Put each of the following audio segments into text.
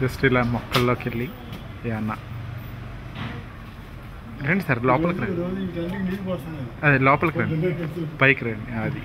Just ఇలా మొక్కల్లోకి వెళ్ళి ఏమన్నా రండి సార్ లోపలికి రండి రోజు వీటన్నిటికి నీళ్ళు పోస్తున్నాను అదే లోపలికి రండి పైకి రండి అది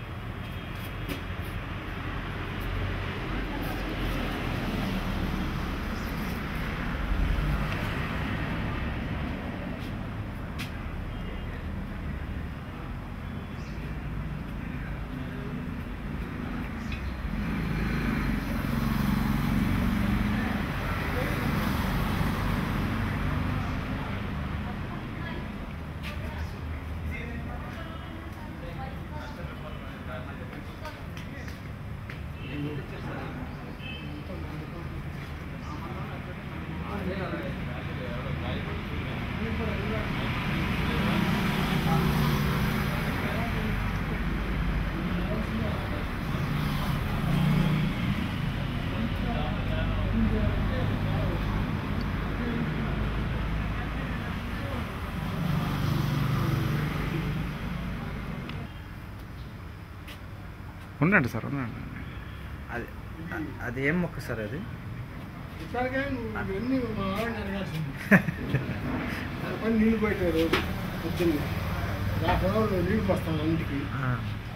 ఉండండి సార్ ఉండండి అది అది ఏం మొక్క సార్ అది ఇప్పటికే నువ్వు ఇవన్నీ మా ఆవిడని అడగాల్సింది ఆ పని నీళ్ళు పోయితే రోజు పొద్దున్నే హాఫ్ అవర్లో నీళ్ళు పోస్తాను ఇంటికి ఆ,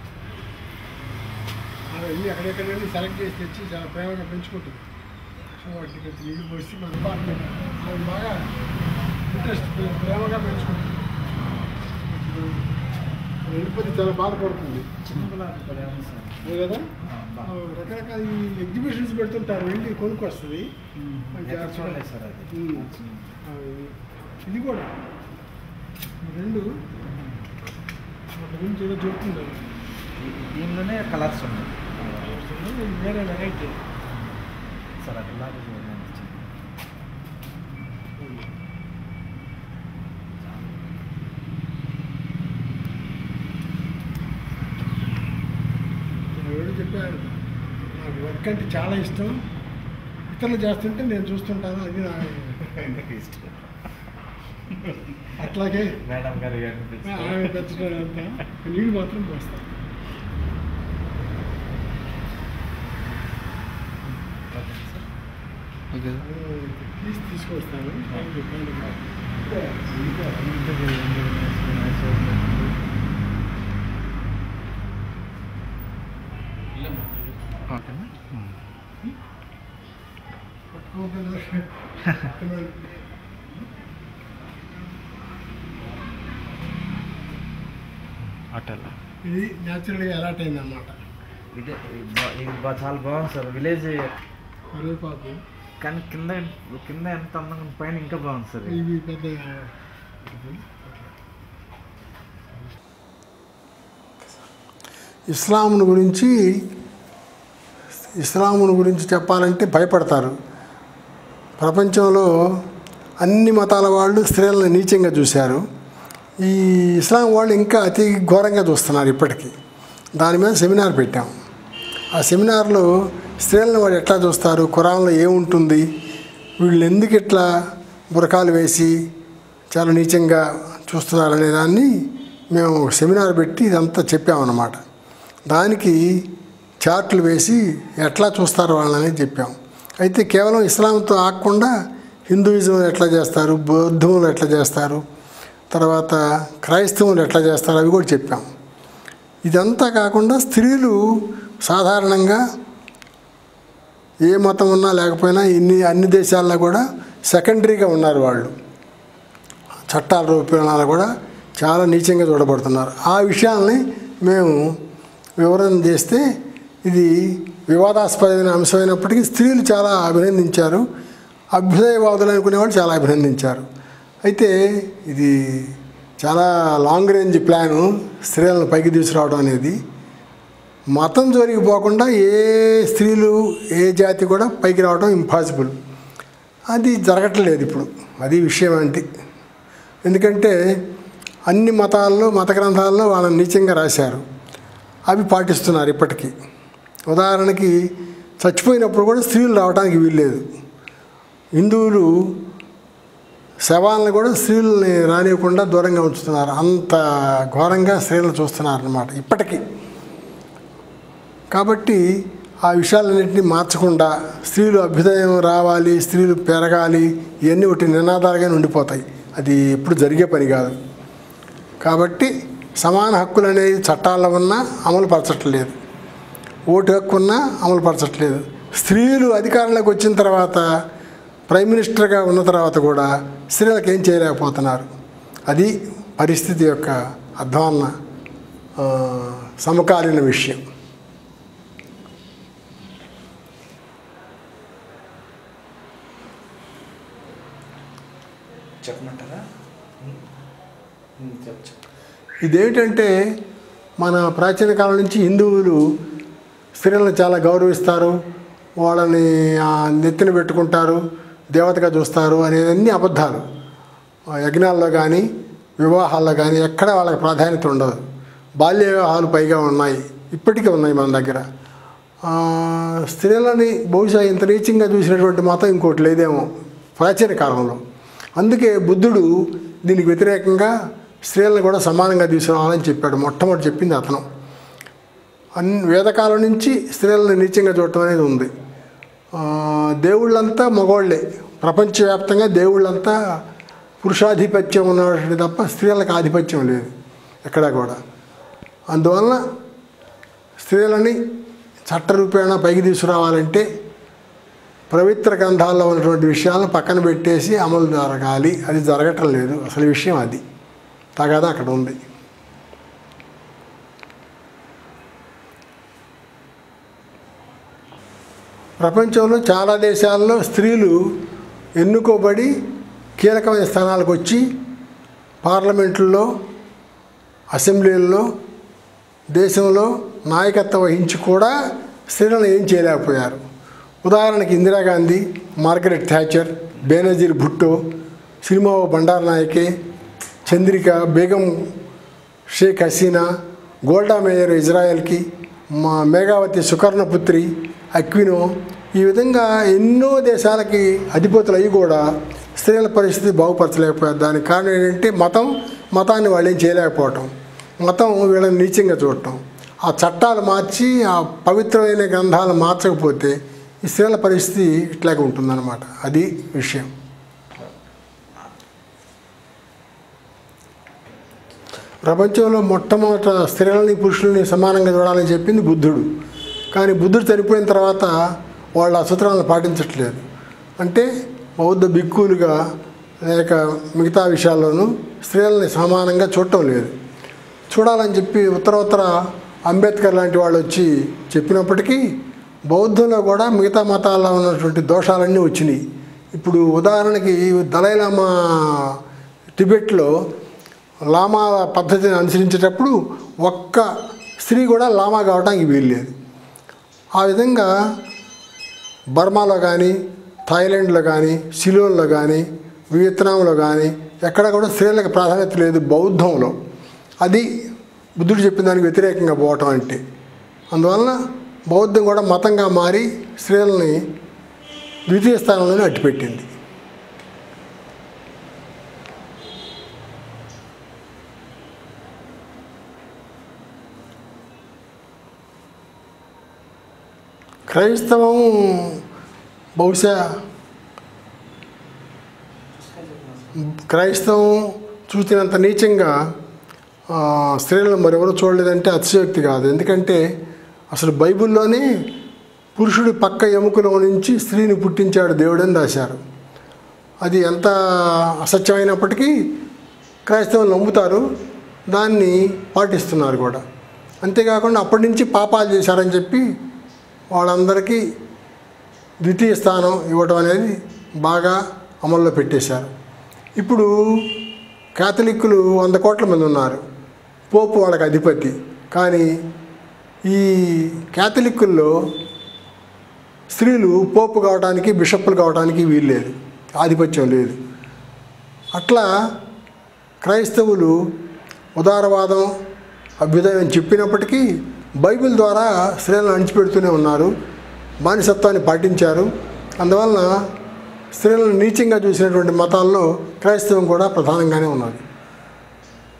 అవన్నీ ఎక్కడెక్కడ సెలెక్ట్ చేసి తెచ్చి చాలా ప్రేమగా పెంచుకుంటుంది సో వాటికి కొంచెం నీళ్ళు పోసి మన డిపార్ట్మెంట్ ఆమె బాగా ఇంట్రెస్ట్ ప్రేమగా పెంచుకుంటుంది ఇప్పుడు వెళ్ళిపోతే చాలా బాధపడుతుంది చిన్న గులాబీ కూడా ఉంది సార్ అదే కదా ఆ, రకరకాల ఈ ఎగ్జిబిషన్స్ పెడుతుంటారు వెళ్ళి కొనుక్కొస్తుంది మంచి ఎక్కడ ఆర్ట్స్ చూడలేదు సార్ అది ఉమ్. ఆ, ఇది కూడా ఈ రెండు వాటి గురించి ఏదో చెప్తున్నారు ఈ- దీనిలోనే కలర్స్ ఉన్నాయి ఇది వేరే వెరైటీ సార్ అది గులాబీ చూడండి ఎవరు చెప్పారు నాకు వర్క్ అంటే చాలా ఇష్టం ఇతరులు చేస్తుంటే నేను చూస్తుంటాను అది నా ఇష్టం అట్లాగే మేడం గారు గారిని ఆమె పెంచడం అంతా నీళ్ళు మాత్రం పోస్తాను ఓకే తీసి తీసుకొస్తాను థ్యాంక్ యూ థ్యాంక్ యూ ఓకేనా పట్టుకోకుండా అటల్లా ఇది న్యాచురల్గా అలాట్ అయింది అనమాట ఇది ఇది బా- ఇది బా- చాలా బాగుంది సార్ విలేజ్ కరివేపాకు కానీ కింద కింద ఎంత అందంగా ఉంది, పైన ఇంకా బాగుంది సార్ ఇది. ఇవి పెద్ద ఇస్లాంను గురించి ఇస్లాంను గురించి చెప్పాలంటే భయపడతారు ప్రపంచంలో అన్ని మతాల వాళ్ళు స్త్రీలను నీచంగా చూశారు ఈ ఇస్లాం వాళ్ళు ఇంకా అతి ఘోరంగా చూస్తున్నారు ఇప్పటికీ దాని మీద సెమినార్ పెట్టాం ఆ సెమినార్లో స్త్రీలను వాడు ఎట్లా చూస్తారు ఖురాన్లో ఏముంటుంది వీళ్ళు ఎందుకు ఇట్లా బురకాలు వేసి చాలా నీచంగా చూస్తున్నారు అనే దాన్ని మేము ఒక సెమినార్ పెట్టి ఇదంతా చెప్పామన్నమాట దానికి చార్ట్లు వేసి ఎట్లా చూస్తారు వాళ్ళని చెప్పాం అయితే కేవలం ఇస్లాంతో ఆగకుండా హిందూయిజం ఎట్లా చేస్తారు బౌద్ధములు ఎట్లా చేస్తారు తర్వాత క్రైస్తవులు ఎట్లా చేస్తారు అవి కూడా చెప్పాం ఇదంతా కాకుండా స్త్రీలు సాధారణంగా ఏ మతం ఉన్నా లేకపోయినా ఇన్ని అన్ని దేశాల్లో కూడా సెకండరీగా ఉన్నారు వాళ్ళు చట్టాల రూపేణాలు కూడా చాలా నీచంగా చూడబడుతున్నారు ఆ విషయాల్ని మేము వివరణ చేస్తే ఇది వివాదాస్పదమైన అంశమైనప్పటికీ స్త్రీలు చాలా అభినందించారు అభ్యుదయవాదులు అనుకునేవాళ్ళు చాలా అభినందించారు అయితే ఇది చాలా లాంగ్ రేంజ్ ప్లాను స్త్రీలను పైకి తీసుకురావడం అనేది మతం జోలికి పోకుండా ఏ స్త్రీలు ఏ జాతి కూడా పైకి రావడం ఇంపాసిబుల్ అది జరగట్లేదు ఇప్పుడు అది విషయం అంటే ఎందుకంటే అన్ని మతాల్లో మత గ్రంథాల్లో వాళ్ళని నీచంగా రాశారు అవి పాటిస్తున్నారు ఇప్పటికీ ఉదాహరణకి చచ్చిపోయినప్పుడు కూడా స్త్రీలు రావడానికి వీల్లేదు హిందువులు శవాలను కూడా స్త్రీలని రానివ్వకుండా దూరంగా ఉంచుతున్నారు అంత ఘోరంగా స్త్రీలను చూస్తున్నారు అన్నమాట ఇప్పటికీ కాబట్టి ఆ విషయాలన్నింటినీ మార్చకుండా స్త్రీలు అభ్యుదయం రావాలి స్త్రీలు పెరగాలి ఇవన్నీ ఒకటి నినాదాలుగానే ఉండిపోతాయి అది ఎప్పుడు జరిగే పని కాదు కాబట్టి సమాన హక్కులు అనేది చట్టాల్లో ఉన్నా అమలు పరచట్లేదు ఓటు హక్కు ఉన్నా అమలు పరచట్లేదు స్త్రీలు అధికారంలోకి వచ్చిన తర్వాత ప్రైమ్ మినిస్టర్గా ఉన్న తర్వాత కూడా స్త్రీలకు ఏం చేయలేకపోతున్నారు అది పరిస్థితి యొక్క అధ్వాన్న ఆ, సమకాలీన విషయం చెప్పమంటారా చెప్పు చెప్పు ఇదేమిటంటే మన ప్రాచీన కాలం నుంచి హిందువులు స్త్రీలను చాలా గౌరవిస్తారు వాళ్ళని ఆ, నెత్తిన పెట్టుకుంటారు దేవతగా చూస్తారు అనేవన్నీ అబద్ధాలు ఆ, యజ్ఞాల్లో కానీ వివాహాల్లో కానీ ఎక్కడ వాళ్ళకి ప్రాధాన్యత ఉండదు బాల్య వివాహాలు పైగా ఉన్నాయి ఇప్పటికీ ఉన్నాయి మన దగ్గర ఆ, స్త్రీలని బహుశా ఇంత నీచంగా చూసినటువంటి మతం ఇంకోటి లేదేమో ప్రాచీన కాలంలో అందుకే బుద్ధుడు దీనికి వ్యతిరేకంగా స్త్రీలను కూడా సమానంగా తీసుకురావాలని చెప్పాడు మొట్టమొదటి చెప్పింది అతను అన్ని వేదకాలం నుంచి స్త్రీలను నీచంగా చూడటం అనేది ఉంది ఆ, దేవుళ్ళంతా మగవాళ్ళే ప్రపంచవ్యాప్తంగా దేవుళ్ళంతా పురుషాధిపత్యం ఉన్నటువంటి తప్ప స్త్రీలకు ఆధిపత్యం లేదు ఎక్కడా కూడా అందువలన స్త్రీలని చట్టరూపేణ పైకి తీసుకురావాలంటే పవిత్ర గ్రంథాల్లో ఉన్నటువంటి విషయాలను పక్కన పెట్టేసి అమలు జరగాలి అది జరగటం లేదు అసలు విషయం అది తగాదా అక్కడ ఉంది ప్రపంచంలో చాలా దేశాల్లో స్త్రీలు ఎన్నుకోబడి కీలకమైన స్థానాలకు వచ్చి పార్లమెంట్లో అసెంబ్లీల్లో దేశంలో నాయకత్వం వహించి కూడా స్త్రీలను ఏం చేయలేకపోయారు ఉదాహరణకి ఇందిరాగాంధీ మార్గరెట్ థ్యాచర్ బేనజీర్ భుట్టో సినిమా Bandaranaike Chandrika Begum Sheikh Hasina Golda Meir ఇజ్రాయెల్కి మా మేఘావతి సుకర్ణపుత్రి అక్వినో ఈ విధంగా ఎన్నో దేశాలకి అధిపతులు అయ్యి కూడా స్త్రీల పరిస్థితి బాగుపరచలేకపోయారు దానికి కారణం ఏంటంటే మతం మతాన్ని వాళ్ళు ఏం చేయలేకపోవటం మతం వీళ్ళని నీచంగా చూడటం ఆ చట్టాలు మార్చి ఆ పవిత్రమైన గ్రంథాలు మార్చకపోతే ఈ స్త్రీల పరిస్థితి ఇట్లాగే ఉంటుందన్నమాట అది విషయం ప్రపంచంలో మొట్టమొదట స్త్రీలని పురుషుల్ని సమానంగా చూడాలని చెప్పింది బుద్ధుడు కానీ బుద్ధుడు చనిపోయిన తర్వాత వాళ్ళు ఆ సూత్రాలను పాటించట్లేదు అంటే బౌద్ధ భిక్కులుగా లేక మిగతా విషయాల్లోనూ స్త్రీలని సమానంగా చూడటం లేదు చూడాలని చెప్పి ఉత్తర ఉత్తర అంబేద్కర్ లాంటి వాళ్ళు వచ్చి చెప్పినప్పటికీ బౌద్ధంలో కూడా మిగతా మతాల్లో ఉన్నటువంటి దోషాలన్నీ వచ్చినాయి ఇప్పుడు ఉదాహరణకి దలైలామా టిబెట్లో లామా పద్ధతిని అనుసరించేటప్పుడు ఒక్క స్త్రీ కూడా లామా కావడానికి వీల్లేదు ఆ విధంగా బర్మాలో కానీ థాయిలాండ్లో కానీ సిలోన్లో కానీ వియత్నాంలో కానీ ఎక్కడ కూడా స్త్రీలకు ప్రాధాన్యత లేదు బౌద్ధంలో అది బుద్ధుడు చెప్పిన దానికి వ్యతిరేకంగా పోవటం అంటే అందువలన బౌద్ధం కూడా మతంగా మారి స్త్రీలని ద్వితీయ స్థానంలోనే అట్టిపెట్టింది క్రైస్తవం బహుశా క్రైస్తవం చూసినంత నీచంగా ఆ, స్త్రీలను మరెవరు చూడలేదంటే అతిశయోక్తి కాదు ఎందుకంటే అసలు బైబిల్లోనే పురుషుడి పక్క ఎముకలో నుంచి స్త్రీని పుట్టించాడు దేవుడని రాశారు అది ఎంత అసత్యమైనప్పటికీ క్రైస్తవులు నమ్ముతారు దాన్ని పాటిస్తున్నారు కూడా అంతేకాకుండా అప్పటి నుంచి పాపాలు చేశారని చెప్పి వాళ్ళందరికీ ద్వితీయ స్థానం ఇవ్వటం అనేది బాగా అమల్లో పెట్టేశారు ఇప్పుడు క్యాథలిక్కులు వంద కోట్ల మంది ఉన్నారు పోపు వాళ్ళకి అధిపతి కానీ ఈ క్యాథలిక్కుల్లో స్త్రీలు పోపు కావడానికి బిషప్పులు కావడానికి వీల్లేదు ఆధిపత్యం లేదు అట్లా క్రైస్తవులు ఉదారవాదం అభ్యుదయం చెప్పినప్పటికీ బైబిల్ ద్వారా స్త్రీలను అణిచిపెడుతూనే ఉన్నారు బానిసత్వాన్ని పాటించారు అందువలన స్త్రీలను నీచంగా చూసినటువంటి మతాల్లో క్రైస్తవం కూడా ప్రధానంగానే ఉన్నది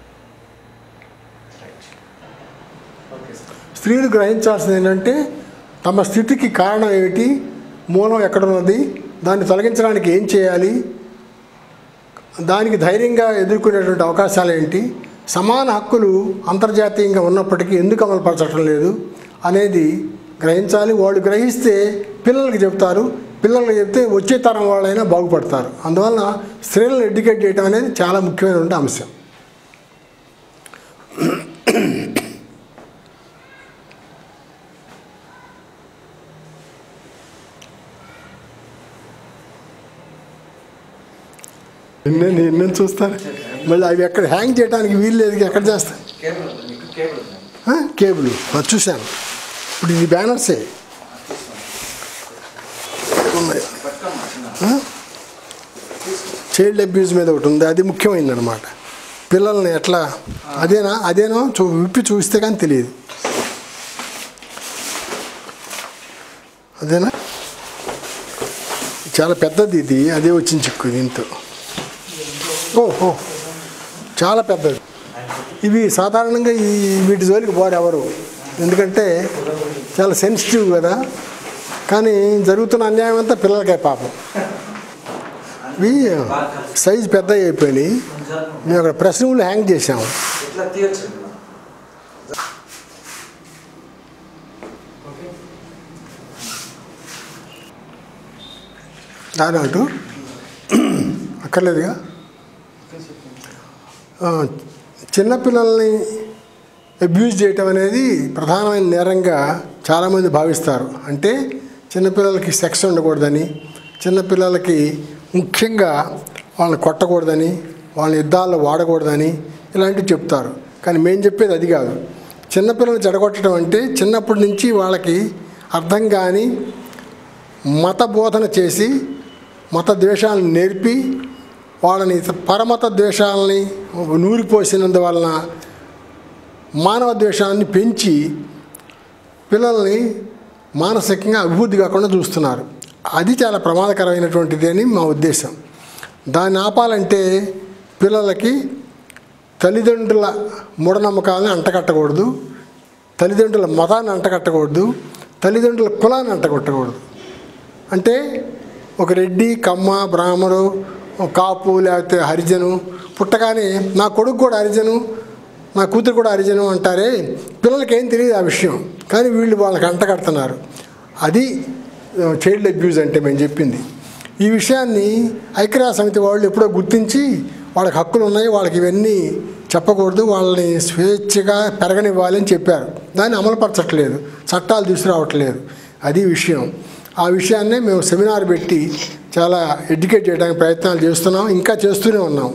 ఓకే సార్ స్త్రీలు గ్రహించాల్సింది ఏంటంటే తమ స్థితికి కారణం ఏమిటి మూలం ఎక్కడున్నది దాన్ని తొలగించడానికి ఏం చేయాలి దానికి ధైర్యంగా ఎదుర్కొనేటువంటి అవకాశాలు ఏంటి సమాన హక్కులు అంతర్జాతీయంగా ఉన్నప్పటికీ ఎందుకు అమలుపరచడం లేదు అనేది గ్రహించాలి వాళ్ళు గ్రహిస్తే పిల్లలకి చెప్తారు పిల్లలకి చెప్తే వచ్చే తరం వాళ్ళైనా బాగుపడతారు అందువలన స్త్రీలను ఎడ్యుకేట్ చేయడం అనేది చాలా ముఖ్యమైనటువంటి అంశం నేను నేను చూస్తాను మళ్ళీ అవి ఎక్కడ హ్యాంగ్ చేయడానికి వీలు లేదు ఎక్కడ చేస్తాను కేబుల్ ఉంది మీకు కేబుల్ ఉంది ఆ, కేబుల్ అది చూశాను ఇప్పుడు ఇది బ్యానర్సే ఉన్నాయి ఆ? చైల్డ్ అబ్యూజ్ మీద ఒకటి ఉంది అది ముఖ్యమైనది అనమాట పిల్లల్ని ఎట్లా అదేనా అదేనో చూ విప్పి చూస్తే కానీ తెలియదు అదేనా చాలా పెద్దది ఇది అదే వచ్చింది చిక్కు దీంతో ఓ ఓ చాలా పెద్దది ఇవి సాధారణంగా ఈ వీటి జోలికి పోరు ఎవరు ఎందుకంటే చాలా సెన్సిటివ్ కదా కానీ జరుగుతున్న అన్యాయం అంతా పిల్లలకే పాపం ఇవి సైజు పెద్ద అయిపోయినాయి మేము అక్కడ ప్రెస్ రూమ్లో హ్యాంగ్ చేసాము ఇట్లా తీయచ్చు దాని అంటూ అక్కర్లేదుగా ఆ, చిన్నపిల్లల్ని అబ్యూజ్ చేయటం అనేది ప్రధానమైన నేరంగా చాలామంది భావిస్తారు అంటే చిన్నపిల్లలకి సెక్స్ ఉండకూడదని చిన్నపిల్లలకి ముఖ్యంగా వాళ్ళని కొట్టకూడదని వాళ్ళని యుద్ధాల్లో వాడకూడదని ఇలాంటివి చెప్తారు కానీ మేము చెప్పేది అది కాదు చిన్నపిల్లల్ని చెడగొట్టడం అంటే చిన్నప్పటి నుంచి వాళ్ళకి అర్థం కాని మత బోధన చేసి మత ద్వేషాలను నేర్పి వాళ్ళని పరమత ద్వేషాలని నూరిపోసినందువలన మానవ ద్వేషాన్ని పెంచి పిల్లల్ని మానసికంగా అభివృద్ధి కాకుండా చూస్తున్నారు అది చాలా ప్రమాదకరమైనటువంటిది అని మా ఉద్దేశం దాన్ని ఆపాలంటే పిల్లలకి తల్లిదండ్రుల మూఢనమ్మకాలను అంటకట్టకూడదు తల్లిదండ్రుల మతాన్ని అంటకట్టకూడదు తల్లిదండ్రుల కులాన్ని అంటగొట్టకూడదు అంటే ఒక రెడ్డి కమ్మ బ్రాహ్మడు కాపు లేకపోతే హరిజను పుట్టగానే నా కొడుకు కూడా హరిజను నా కూతురు కూడా హరిజను అంటారే పిల్లలకి ఏం తెలియదు ఆ విషయం కానీ వీళ్ళు వాళ్ళకి అంటగడుతున్నారు అది చైల్డ్ అబ్యూజ్ అంటే మేము చెప్పింది ఈ విషయాన్ని ఐక్యరాజ్య సమితి వాళ్ళు ఎప్పుడో గుర్తించి వాళ్ళకి హక్కులు ఉన్నాయి వాళ్ళకి ఇవన్నీ చెప్పకూడదు వాళ్ళని స్వేచ్ఛగా పెరగనివ్వాలి అని చెప్పారు దాన్ని అమలుపరచట్లేదు చట్టాలు తీసుకురావట్లేదు అది విషయం ఆ విషయాన్నే మేము సెమినార్ పెట్టి చాలా ఎడ్యుకేట్ చేయడానికి ప్రయత్నాలు చేస్తున్నాం ఇంకా చేస్తూనే ఉన్నాం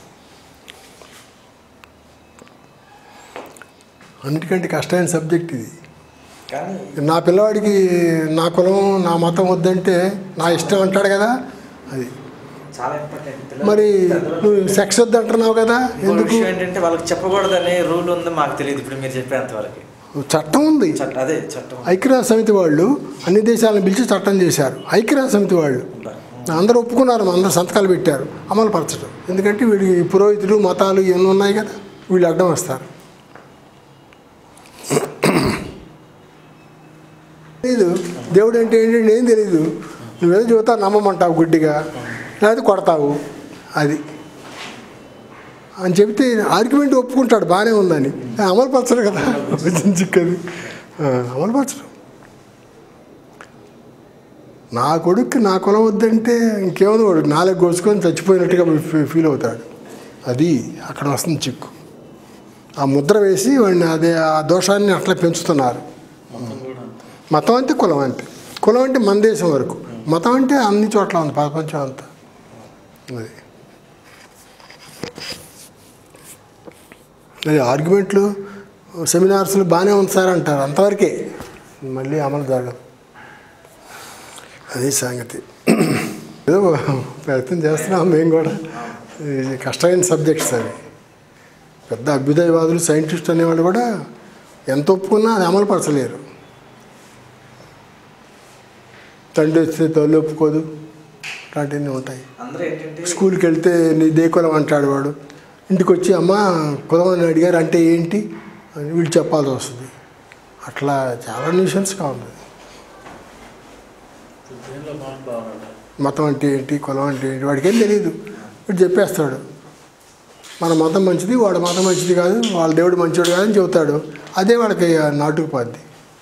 అన్నిటికంటే కష్టమైన సబ్జెక్ట్ ఇది కానీ నా పిల్లవాడికి నా కులం నా మతం వద్దంటే నా ఇష్టం అంటాడు కదా అది చాలా ఇంపార్టెంట్ మరి నువ్వు సెక్స్ వద్దంటున్నావు కదా ఎందుకు విషయం ఏంటంటే వాళ్ళకి చెప్పకూడదనే రూల్ ఉంది మాకు తెలియదు ఇప్పుడు మీరు చెప్పేంత వరకు చట్టం ఉంది చట్టం అదే చట్టం ఐక్యరాజ్య సమితి వాళ్ళు అన్ని దేశాలను పిలిచి చట్టం చేశారు ఐక్యరాజ్య సమితి వాళ్ళు ఉంటారు. అందరూ ఒప్పుకున్నారు అందరూ సంతకాలు పెట్టారు అమలు పరచడం ఎందుకంటే వీడి పురోహితులు మతాలు ఇవన్నీ ఉన్నాయి కదా వీళ్ళు అడ్డం వస్తారు తెలీదు దేవుడు అంటే ఏంటంటే ఏం తెలీదు నువ్వేదో చెబుతా నమ్మమంటావు గుడ్డిగా లేకపోతే కొడతావు అది అని చెబితే ఆర్గ్యుమెంట్ ఒప్పుకుంటాడు బాగానే ఉందని అమలు పరచడు కదా వచ్చిన చిక్కది ఆ, అమలు పరచడు నా కొడుక్కి నా కులం వద్దంటే ఇంకేముంది వాడు నాలుగు కోసుకొని చచ్చిపోయినట్టుగా ఫీ- ఫీల్ అవుతాడు అది అక్కడ వస్తుంది చిక్కు ఆ ముద్ర వేసి వాడిని అదే ఆ దోషాన్ని అట్లా పెంచుతున్నారు మతం అంటే కులం అంటే కులం అంటే మన దేశం వరకు మతం అంటే అన్ని చోట్ల ఉంది ప్రపంచం అంతా అది అది ఆర్గ్యుమెంట్లు సెమినార్స్లు బాగానే ఉంది సార్ అంటారు అంతవరకే మళ్ళీ అమలు జరగదు అది సంగతి ఏదో ప్రయత్నం చేస్తున్నాం మేము కూడా ఇది కష్టమైన సబ్జెక్ట్స్ అవి పెద్ద అభ్యుదయవాదులు సైంటిస్ట్ అనేవాళ్ళు కూడా ఎంత ఒప్పుకున్నా అది అమలు పరచలేరు తండ్రి వస్తే తల్లి ఒప్పుకోదు ఇలాంటివన్నీ ఉంటాయి అందరూ ఏంటంటే స్కూల్కి వెళ్తే నీ దే కులం అంటాడు వాడు ఇంటికి వచ్చి అమ్మ కులం అని అడిగారు అంటే ఏంటి అని వీళ్ళు చెప్పాల్సి వస్తుంది అట్లా చాలా న్యూషన్స్గా ఉంది మతం అంటే ఏంటి కులం అంటే ఏంటి వాడికి ఏం తెలియదు వీడు చెప్పేస్తాడు మన మతం మంచిది వాడు మతం మంచిది కాదు వాళ్ళ దేవుడు మంచివాడు కాదని చెబుతాడు అదే వాడికి నాటుకుపోద్ది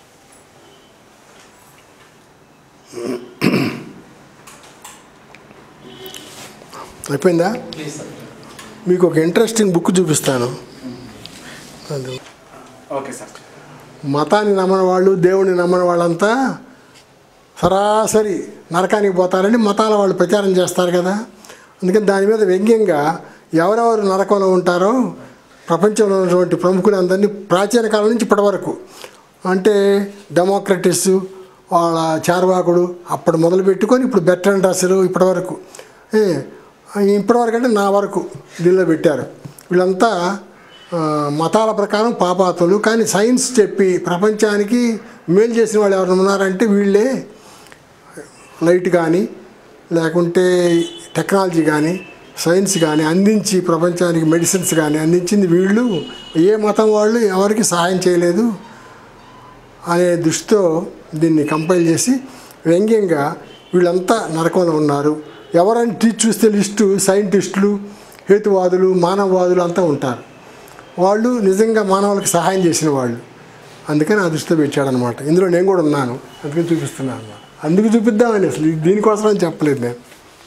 అయిపోయిందా ప్లీజ్ సార్ మీకు ఒక ఇంట్రెస్టింగ్ బుక్ చూపిస్తాను అది ఓకే సార్ మతాన్ని నమ్మని వాళ్ళు దేవుడిని నమ్మని వాళ్ళంతా సరాసరి నరకానికి పోతారని మతాల వాళ్ళు ప్రచారం చేస్తారు కదా అందుకని దాని మీద వ్యంగ్యంగా ఎవరెవరు నరకంలో ఉంటారో ప్రపంచంలో ఉన్నటువంటి ప్రముఖులందరినీ ప్రాచీన కాలం నుంచి ఇప్పటి వరకు అంటే డెమోక్రటిస్ వాళ్ళ చార్వాకుడు అప్పుడు మొదలు పెట్టుకొని ఇప్పుడు బెట్రన్ రసలు ఇప్పటి వరకు ఏ, ఇప్పటి వరకు అంటే నా వరకు దీనిలో పెట్టారు వీళ్ళంతా ఆ, మతాల ప్రకారం పాపాతులు కానీ సైన్స్ చెప్పి ప్రపంచానికి మేలు చేసిన వాళ్ళు ఎవరు ఉన్నారంటే వీళ్ళే లైట్ కానీ లేకుంటే టెక్నాలజీ కానీ సైన్స్ కానీ అందించి ప్రపంచానికి మెడిసిన్స్ కానీ అందించింది వీళ్ళు ఏ మతం వాళ్ళు ఎవరికి సహాయం చేయలేదు అనే దృష్టితో దీన్ని కంపైల్ చేసి వ్యంగ్యంగా వీళ్ళంతా నరకంలో ఉన్నారు ఎవరైనా తీసి చూస్తే లిస్టు సైంటిస్టులు హేతువాదులు మానవవాదులు అంతా ఉంటారు వాళ్ళు నిజంగా మానవులకు సహాయం చేసిన వాళ్ళు అందుకని ఆ దృష్టిలో పెట్టాడనమాట ఇందులో నేను కూడా ఉన్నాను అందుకని చూపిస్తున్నాను అన్నమాట అందుకు చూపిద్దామని అసలు ఇది దీనికోసం అని చెప్పలేదు నేను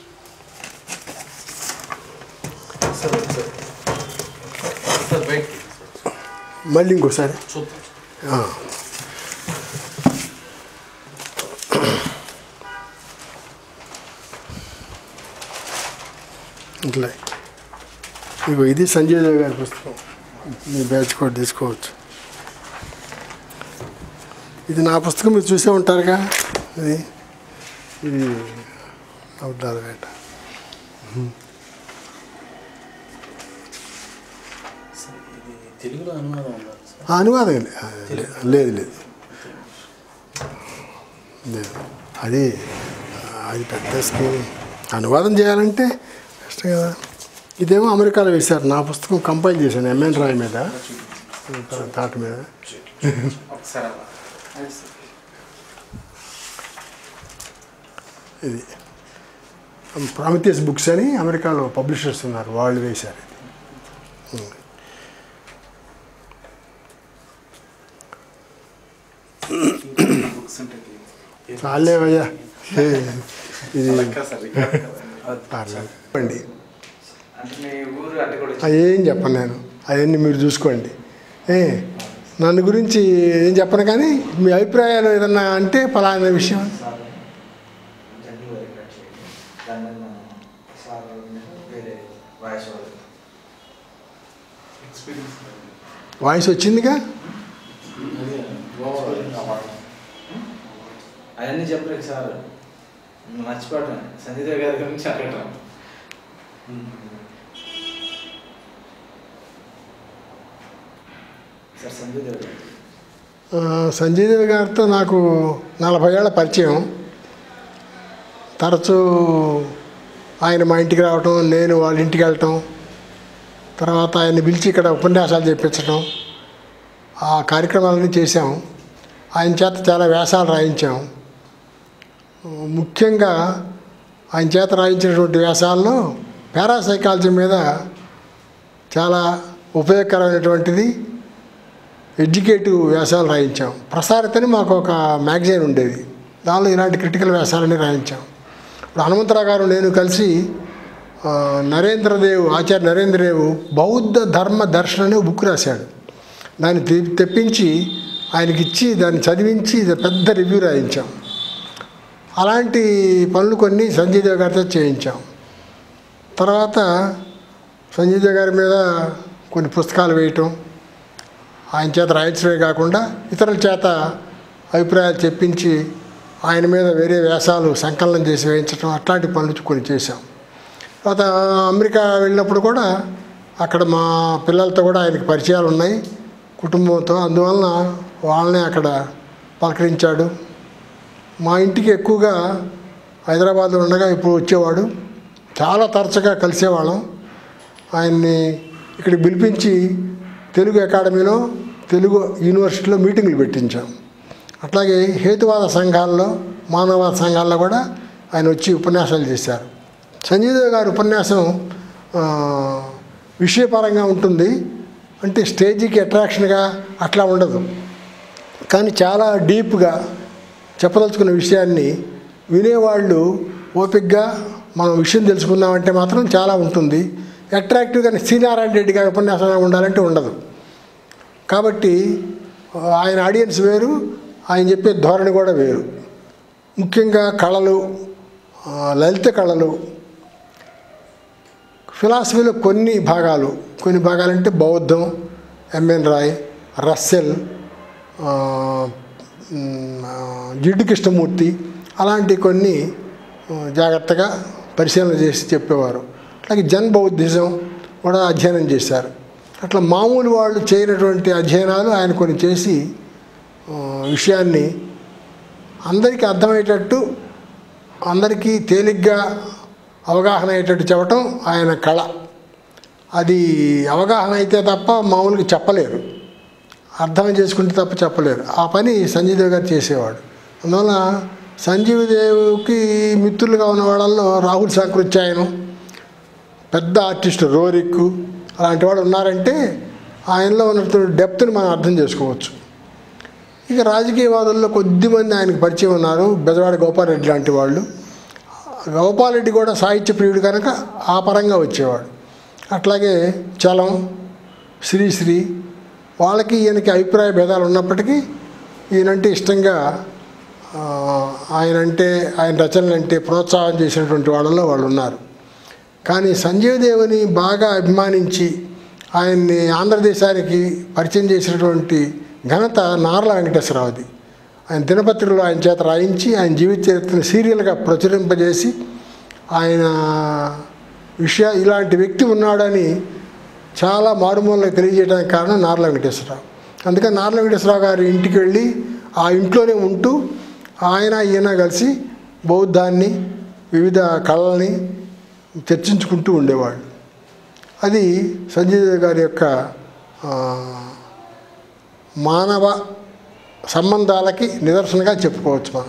సార్ సార్ సార్ వెయిట్ మళ్ళీ ఇంకోసారి చూద్దాం ఆ. ఇట్లా ఇగో ఇది సంజయ్ దేవ్ గారి పుస్తకం మీ బ్యాచ్ కూడా తీసుకోవచ్చు ఇది నా పుస్తకం మీరు చూసే ఉంటారుగా ఇది ఇది అవుతారు వేట సార్ ఇది తెలుగులో అనువాదం ఉందా సార్ ఆ, అనువాదం లే- ఆ, లే- లేదు లేదు లేదు అది అది పెద్ద స్కీమ్ అనువాదం చేయాలంటే కష్టం కదా ఇదేమో అమెరికాలో వేశారు నా పుస్తకం కంపైల్ చేశాను ఎంఎన్ రాయ్ మీద తాట మీద ఒకసారి అలా అది సార్ ఇది ప్రామిథియస్ బుక్స్ అని అమెరికాలో పబ్లిషర్స్ ఉన్నారు వాళ్ళు వేశారు ఇది బుక్స్ ఉంటాయి చాలేవయ్యా ఏ, ఇది లెక్క సార్ ఇక్కడ కదా. పర్లేదు. చెప్పండి అంటే మీ ఊరు అంటే కూడా అది ఏం చెప్పను నేను అవన్నీ మీరు చూసుకోండి ఏ నన్ను గురించి ఏం చెప్పను కానీ మీ అభిప్రాయాలు ఏదన్నా అంటే ఫలానా విషయం జర్నీ వరకు కట్ చేయండి దాని మీద సార్ వేరే వాయిస్ వాళ్ళు ఎక్స్పీరియన్స్ వాయిస్ వచ్చిందిగా అవన్నీ చెప్పలేదు సార్ మర్చిపోవటం సంజయ్ దేవ్ గారి గురించి అడగటం సార్ సంజయ్ దేవ్ గారు ఆ, సంజయ్ దేవ్ గారితో నాకు నలభై ఏళ్ళ పరిచయం తరచూ ఆయన మా ఇంటికి రావటం నేను వాళ్ళ ఇంటికి వెళ్ళటం తర్వాత ఆయన్ని పిలిచి ఇక్కడ ఉపన్యాసాలు చెప్పించడం ఆ కార్యక్రమాలన్నీ చేశాం ఆయన చేత చాలా వ్యాసాలు రాయించాం ముఖ్యంగా ఆయన చేత రాయించినటువంటి వ్యాసాల్లో పారాసైకాలజీ మీద చాలా ఉపయోగకరమైనటువంటిది ఎడ్యుకేటివ్ వ్యాసాలు రాయించాం ప్రసారితని మాకు ఒక మ్యాగజైన్ ఉండేది దానిలో ఇలాంటి క్రిటికల్ వ్యాసాలన్నీ రాయించాం ఇప్పుడు హనుమంతరావు గారు నేను కలిసి ఆ, నరేంద్రదేవ్ ఆచార్య నరేంద్రదేవ్ బౌద్ధ ధర్మ దర్శనం అనే బుక్ రాశాడు దాన్ని తె- తెప్పించి ఆయనకి ఇచ్చి దాన్ని చదివించి ఇది పెద్ద రివ్యూ రాయించాం అలాంటి పనులు కొన్ని సంజయ్ దేవ్ గారితో చేయించాం తర్వాత సంజయ్ దేవ్ గారి మీద కొన్ని పుస్తకాలు వేయటం ఆయన చేత రాయించడమే కాకుండా ఇతరుల చేత అభిప్రాయాలు చెప్పించి ఆయన మీద వేరే వ్యాసాలు సంకలనం చేసి వేయించడం అట్లాంటి పనులు కొన్ని చేశాం తర్వాత అమెరికా వెళ్ళినప్పుడు కూడా అక్కడ మా పిల్లలతో కూడా ఆయనకి పరిచయాలు ఉన్నాయి కుటుంబంతో అందువలన వాళ్ళని అక్కడ పలకరించాడు మా ఇంటికి ఎక్కువగా హైదరాబాద్లో ఉండగా ఇప్పుడు వచ్చేవాడు చాలా తరచుగా కలిసేవాళ్ళం ఆయన్ని ఇక్కడికి పిలిపించి తెలుగు అకాడమీలో తెలుగు యూనివర్సిటీలో మీటింగులు పెట్టించాం అట్లాగే హేతువాద సంఘాల్లో మానవ సంఘాల్లో కూడా ఆయన వచ్చి ఉపన్యాసాలు చేశారు సంజయ్ దేవ్ గారి ఉపన్యాసం ఆ, విషయపరంగా ఉంటుంది అంటే స్టేజీకి అట్రాక్షన్గా అట్లా ఉండదు కానీ చాలా డీప్గా చెప్పదలుచుకున్న విషయాన్ని వినేవాళ్ళు ఓపిక్గా మనం విషయం తెలుసుకుందామంటే మాత్రం చాలా ఉంటుంది అట్రాక్టివ్గా శ్రీనారాయణ రెడ్డి గారి ఉపన్యాసం ఉండాలంటే ఉండదు కాబట్టి ఆ, ఆయన ఆడియన్స్ వేరు ఆయన చెప్పే ధోరణి కూడా వేరు ముఖ్యంగా కళలు ఆ, లలిత కళలు ఫిలాసఫీలో కొన్ని భాగాలు కొన్ని భాగాలంటే బౌద్ధం ఎంఎన్ రాయ్ రస్సెల్ ఆ, మ్, ఆ, జిడ్డు కృష్ణమూర్తి అలాంటి కొన్ని ఆ, జాగ్రత్తగా పరిశీలన చేసి చెప్పేవారు అట్లాగే జన్ బౌద్ధిజం కూడా అధ్యయనం చేశారు అట్లా మామూలు వాళ్ళు చేయనటువంటి అధ్యయనాలు ఆయన కొన్ని చేసి ఆ, విషయాన్ని అందరికీ అర్థమయ్యేటట్టు అందరికీ తేలిగ్గా అవగాహన అయ్యేటట్టు చెప్పటం ఆయన కళ అది అవగాహన అయితే తప్ప మామూలుగా చెప్పలేరు అర్థం చేసుకుంటే తప్ప చెప్పలేరు ఆ పని సంజయ్ దేవ్ గారు చేసేవాడు అందువల్ల సంజీవ్ దేవ్కి మిత్రులుగా ఉన్న వాళ్ళల్లో రాహుల్ సాకృత్యాయనం పెద్ద ఆర్టిస్ట్ రోరిక్ అలాంటి వాడు ఉన్నారంటే ఆయనలో ఉన్నటువంటి డెప్త్ని మనం అర్థం చేసుకోవచ్చు ఇక రాజకీయవాదుల్లో కొద్దిమంది ఆయనకు పరిచయం ఉన్నారు బెజవాడ గోపాలరెడ్డి లాంటి వాళ్ళు గోపాలరెడ్డి కూడా సాహిత్య ప్రియుడు కనుక ఆ పరంగా వచ్చేవాడు అట్లాగే చలం శ్రీశ్రీ వాళ్ళకి ఈయనకి అభిప్రాయ భేదాలు ఉన్నప్పటికీ ఈయనంటే ఇష్టంగా ఆ, ఆయనంటే ఆయన రచనలంటే ప్రోత్సాహం చేసినటువంటి వాళ్ళలో వాళ్ళు ఉన్నారు కానీ సంజీవ్ దేవుని బాగా అభిమానించి ఆయన్ని ఆంధ్రదేశానికి పరిచయం చేసినటువంటి ఘనత నార్ల వెంకటేశ్వరరావుది ఆయన దినపత్రికలో ఆయన చేత రాయించి ఆయన జీవిత చరిత్రను సీరియల్గా ప్రచురింపజేసి ఆయన విషయ ఇలాంటి వ్యక్తి ఉన్నాడని చాలా మారుమూలకు తెలియజేయడానికి కారణం నార్ల వెంకటేశ్వరరావు అందుకని నార్ల వెంకటేశ్వరరావు గారి ఇంటికి వెళ్ళి ఆ ఇంట్లోనే ఉంటూ ఆయన ఈయన కలిసి బౌద్ధాన్ని వివిధ కళల్ని చర్చించుకుంటూ ఉండేవాళ్ళు అది సంజయ్ దేవ్ గారి యొక్క ఆ, మానవ సంబంధాలకి నిదర్శనగా చెప్పుకోవచ్చు మనం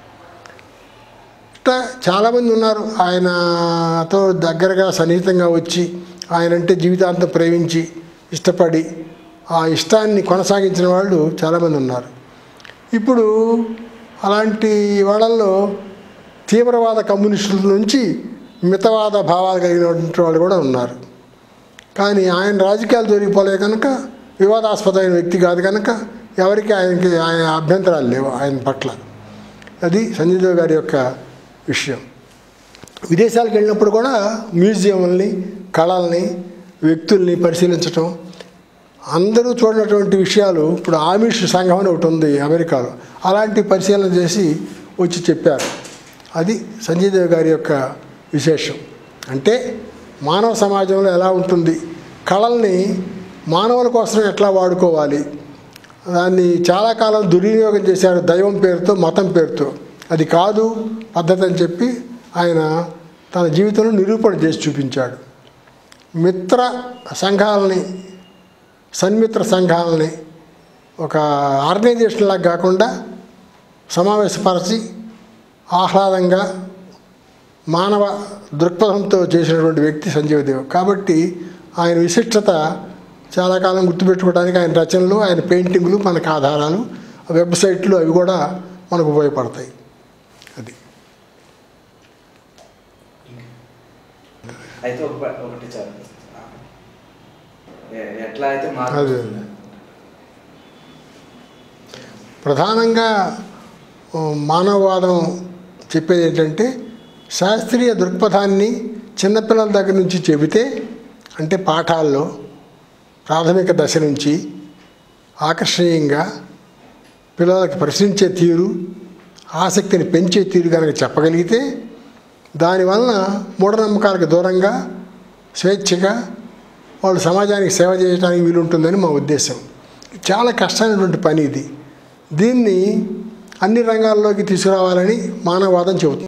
ఇట్లా చాలామంది ఉన్నారు ఆయనతో దగ్గరగా సన్నిహితంగా వచ్చి ఆయనంటే జీవితాంతం ప్రేమించి ఇష్టపడి ఆ ఇష్టాన్ని కొనసాగించిన వాళ్ళు చాలామంది ఉన్నారు ఇప్పుడు అలాంటి వాళ్ళల్లో తీవ్రవాద కమ్యూనిస్టుల నుంచి మితవాద భావాలు కలిగినటువంటి వాళ్ళు కూడా ఉన్నారు కానీ ఆయన రాజకీయాలు దొరికిపోలే కనుక వివాదాస్పదమైన వ్యక్తి కాదు కనుక ఎవరికి ఆయనకి ఆయన అభ్యంతరాలు లేవు ఆయన పట్ల అది సంజయ్ దేవ్ గారి యొక్క విషయం విదేశాలకు వెళ్ళినప్పుడు కూడా మ్యూజియంల్ని కళల్ని వ్యక్తుల్ని పరిశీలించటం అందరూ చూడనటువంటి విషయాలు ఇప్పుడు ఆమిష్ సంఘం అని ఒకటి ఉంది అమెరికాలో అలాంటి పరిశీలన చేసి వచ్చి చెప్పారు అది సంజయ్ దేవ్ గారి యొక్క విశేషం అంటే మానవ సమాజంలో ఎలా ఉంటుంది కళల్ని మానవుల కోసం ఎట్లా వాడుకోవాలి దాన్ని చాలా కాలం దుర్వినియోగం చేశారు దైవం పేరుతో మతం పేరుతో అది కాదు పద్ధతి అని చెప్పి ఆయన తన జీవితంలో నిరూపణ చేసి చూపించాడు మిత్ర సంఘాలని సన్మిత్ర సంఘాలని ఒక ఆర్గనైజేషన్ లాగా కాకుండా సమావేశపరిచి ఆహ్లాదంగా మానవ దృక్పథంతో చేసినటువంటి వ్యక్తి సంజీవ్ దేవ్ కాబట్టి ఆయన విశిష్టత చాలా కాలం గుర్తుపెట్టుకోవడానికి ఆయన రచనలు ఆయన పెయింటింగ్లు మనకు ఆధారాలు వెబ్సైట్లు అవి కూడా మనకు ఉపయోగపడతాయి అది అయితే ఒక ప- ఒకటి చాలు ఎ- ఎట్లా అయితే మార్పు అదే. వస్తుంది? ప్రధానంగా ఆ, మానవవాదం చెప్పేది ఏంటంటే శాస్త్రీయ దృక్పథాన్ని చిన్నపిల్లల దగ్గర నుంచి చెబితే అంటే పాఠాల్లో ప్రాథమిక దశ నుంచి ఆకర్షణీయంగా పిల్లలకి ప్రశ్నించే తీరు ఆసక్తిని పెంచే తీరు కనుక చెప్పగలిగితే దానివలన మూఢనమ్మకాలకు దూరంగా స్వేచ్ఛగా వాళ్ళు సమాజానికి సేవ చేయడానికి వీలుంటుందని మా ఉద్దేశం చాలా కష్టమైనటువంటి పని ఇది దీన్ని అన్ని రంగాల్లోకి తీసుకురావాలని మానవవాదం చెబుతుంది